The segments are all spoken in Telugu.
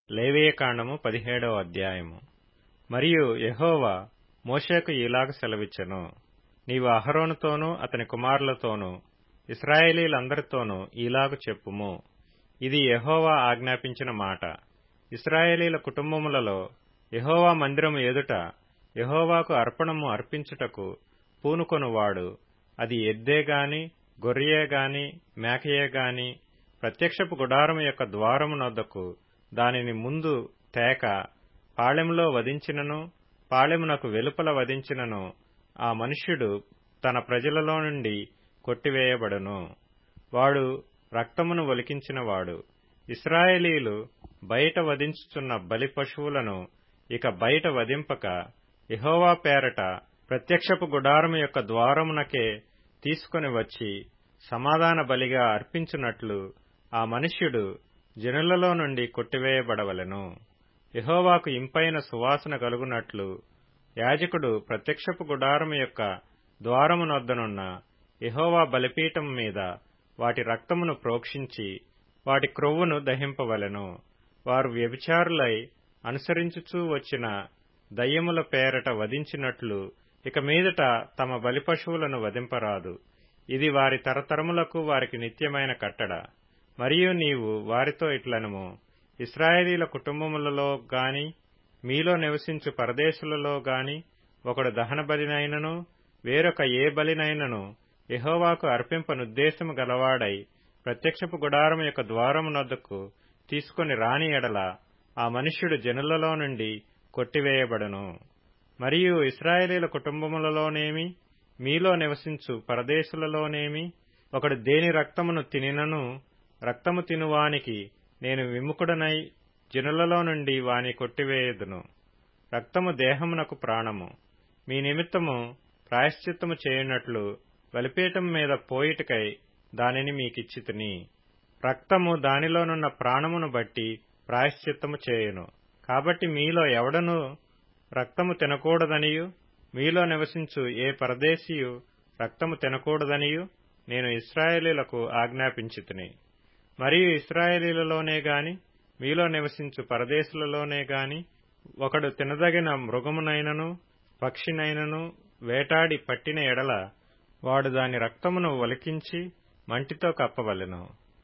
లేవియకాండము పదిహేడవ అధ్యాయము మరియు యెహోవా మోషేకు ఇలాగ సెలవిచ్చెను నీవు అహరోనుతోనూ అతని కుమారులతోనూ ఇశ్రాయేలీలందరితోనూ ఇలాగ చెప్పుము ఇది యెహోవా ఆజ్ఞాపించిన మాట ఇశ్రాయేలీల కుటుంబములలో యెహోవా మందిరము ఎదుట యెహోవాకు అర్పణము అర్పించుటకు పూనుకొనువాడు అది ఎద్దే గాని గొర్రెయే గాని మేకయే గాని ప్రత్యక్షపు గుడారము యొక్క ద్వారము నొద్దకు దానిని ముందు తేక పాళెములో వధించినను పాళెమునకు వెలుపల వధించినను ఆ మనుష్యుడు తన ప్రజలలో నుండి కొట్టివేయబడును వాడు రక్తమును ఒలికించినవాడు ఇశ్రాయేలీలు బయట వధించుచున్న బలి పశువులను ఇక బయట వధింపక యెహోవా పేరట ప్రత్యక్షపు గుడారము యొక్క ద్వారమునకే తీసుకొని వచ్చి సమాధాన బలిగా అర్పించునట్లు ఆ మనుష్యుడు జనులలో నుండి కొట్టివేయబడవలెను యెహోవాకు ఇంపైన సువాసన కలుగునట్లు యాజకుడు ప్రత్యక్షపు గుడారము యొక్క ద్వారమునొద్దనున్న యెహోవా బలిపీఠం మీద వాటి రక్తమును ప్రోక్షించి వాటి క్రొవ్వును దహింపవలెను వారు వ్యభిచారులై అనుసరించుచూ వచ్చిన దయ్యముల పేరట వధించినట్లు ఇక మీదట తమ బలిపశువులను వధింపరాదు ఇది వారి తరతరములకు వారికి నిత్యమైన కట్టడ మరియు నీవు వారితో ఇట్లనుము ఇస్రాయేలీల కుటుంబములలో గాని మీలో నివసించు పరదేశులలో గాని ఒకడు దహన బలినైనను వేరొక ఏ బలినైనను యెహోవాకు అర్పింపనుద్దేశము గలవాడై ప్రత్యక్షపు గుడారము యొక్క ద్వారమునొద్దకు తీసుకొని రాని ఎడల ఆ మనుష్యుడు జనులలో నుండి కొట్టివేయబడును మరియు ఇస్రాయేలీల కుటుంబములలోనేమి మీలో నివసించు పరదేశులలోనేమి ఒకడు దేని రక్తమును తినినను రక్తము తినువానికి నేను విముఖుడనై జనులలో నుండి వాని కొట్టివేయదును రక్తము దేహమునకు ప్రాణము మీ నిమిత్తము ప్రాయశ్చిత్తము చేయునట్లు బలిపీఠం మీద పోయిటకై దానిని మీకిచ్చితిని రక్తము దానిలోనున్న ప్రాణమును బట్టి ప్రాయశ్చిత్తము చేయును కాబట్టి మీలో ఎవడను రక్తము తినకూడదనియు మీలో నివసించు ఏ పరదేశీయు రక్తము తినకూడదనియు నేను ఇస్రాయేలీలకు ఆజ్ఞాపించితిని మరియు ఇస్రాయేలీలలోనే గాని మీలో నివసించు పరదేశులలోనే గాని ఒకడు తినదగిన మృగమునైనను పక్షినైనను వేటాడి పట్టిన ఎడల వాడు దాని రక్తమును ఒలికించి మంటితో కప్పవలెను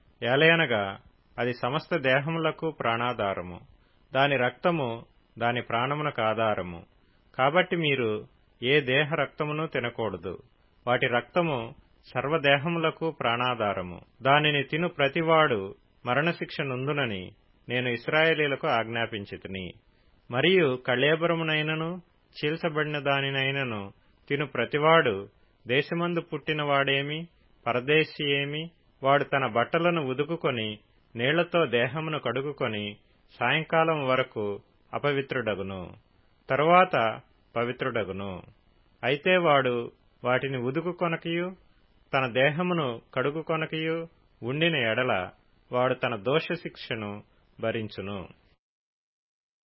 ఏలయనగా అది సమస్త దేహములకు ప్రాణాధారము దాని రక్తము దాని ప్రాణమునకు ఆధారము కాబట్టి మీరు ఏ దేహ రక్తమును తినకూడదు వాటి రక్తము సర్వదేహములకు ప్రాణాధారము దానిని తిను ప్రతివాడు మరణశిక్ష నుందునని నేను ఇస్రాయేలీలకు ఆజ్ఞాపించితిని మరియు కళేబరమునైనను చీల్చబడిన దానినైనను తిను ప్రతివాడు దేశమందు పుట్టినవాడేమి పరదేశీ ఏమి వాడు తన బట్టలను ఉదుకుకొని నీళ్లతో దేహమును కడుగుకొని సాయంకాలం వరకు అపవిత్రుడగును తరువాత పవిత్రుడగును అయితే వాడు వాటిని ఉదుకు కొనకియు తన దేహమును కడుగు కొనకియు ఉండిన ఎడల వాడు తన దోషశిక్షను భరించును